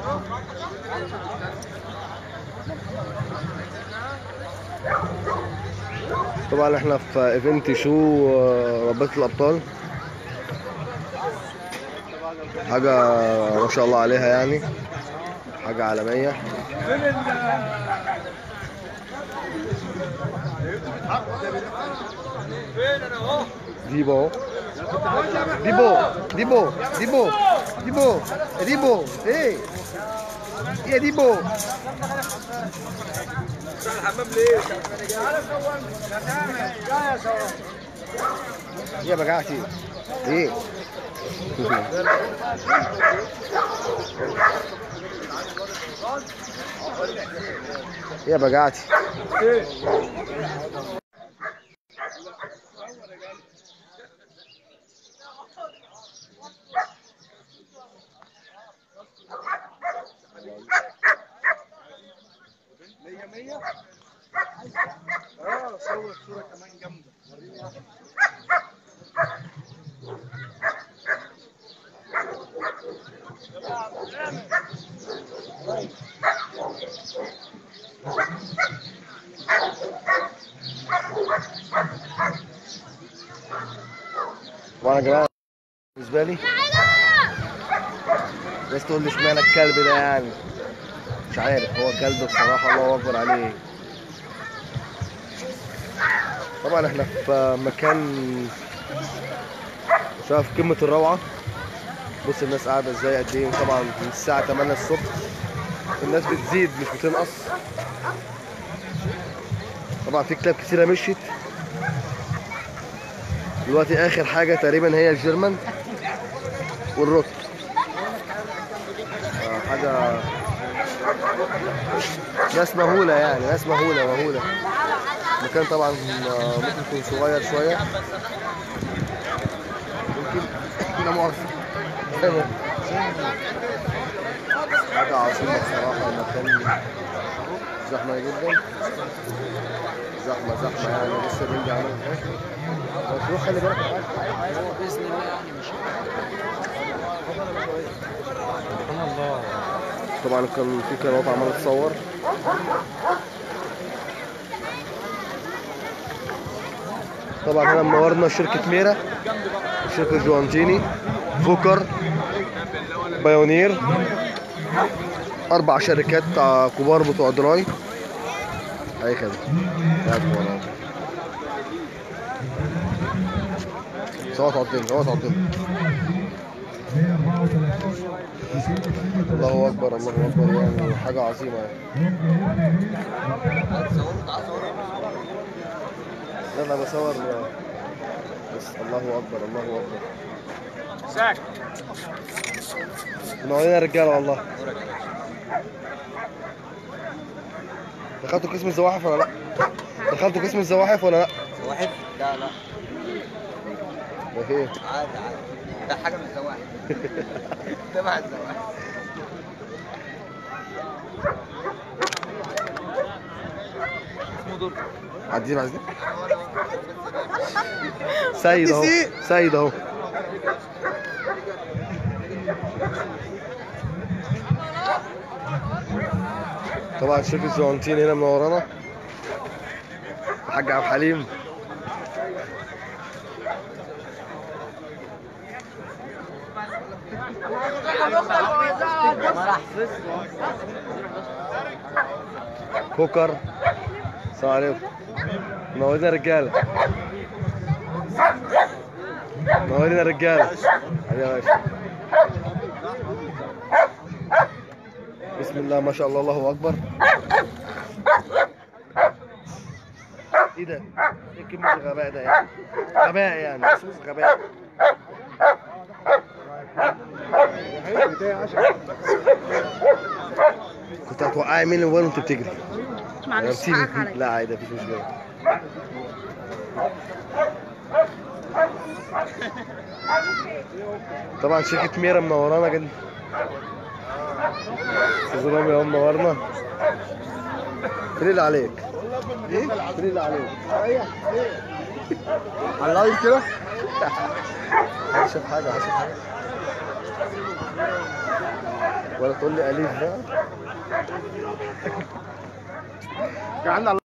طبعا احنا في ايفنت شو آه، رباط الابطال حاجة ما شاء الله عليها يعني حاجة عالمية ديبو ديبو ديبو ديبو ديبو ديبو ايه يا ديبو يا بقعتي ايه يا بقعتي اه صور صورة كمان جامدة طبعا يا جماعه بالنسبه لي بس تقول لي اشمعنى الكلب ده يعني مش عارف هو كلب بصراحه الله اكبر عليه طبعا احنا في مكان شايف قمه الروعه بص الناس قاعده ازاي قد ايه طبعا من الساعه 8 الصبح الناس بتزيد مش بتنقص طبعا في كلاب كتيره مشيت دلوقتي اخر حاجه تقريبا هي الجيرمان والروت آه، حاجه ناس مهوله يعني ناس مهوله مهوله مكان طبعا آه، ممكن يكون صغير شويه ممكن لا مؤاخذه تمام. حاجه عظيمه بصراحه المكان زحمه جدا زحمه زحمه يعني لسه الرنج عامل ايه هتروح خلي بالك هو بإذن الله يعني مش سبحان الله طبعا كان في قنوات عماله تصور طبعا هنا منورنا شركة ميرا شركة جوانتيني فوكر بايونير أربع شركات آه، كبار بتوع دراي أي خدمة قاعد ورا. سوا تعطيني سوا تعطيني الله أكبر الله أكبر يعني حاجة عظيمة يعني لا انا بصور بس الله اكبر الله اكبر ساك منورين يا رجاله والله دخلتوا قسم الزواحف ولا لا؟ دخلتوا قسم الزواحف ولا لا؟ واحد لا لا ده في ايه؟ عادي عادي ده حاجه من الزواحف تبع الزواحف اسمه دور عدينا عايزين سيد اهو سيد اهو طبعا شركة جوانتين هنا منورانا الحاج عبد الحليم كوكر السلام عليكم منورين يا رجاله منورين يا رجاله حبيبي يا باشا بسم الله ما شاء الله الله اكبر ايه ده؟ ايه كلمة الغباء ده يعني؟ غباء يعني مخصوص غباء كنت هتوقعي مين الموبايل وانت بتجري؟ معلش سيبي. حقك عليا لا عادي مفيش مشكلة طبعا شركة ميرا منورانا جدا استاذ رامي اهو منورنا فريد عليك ايه؟ فريد عليك على اللايف كده عايز اشوف حاجة عايز اشوف حاجة ولا تقول لي اليف بقى كان عندنا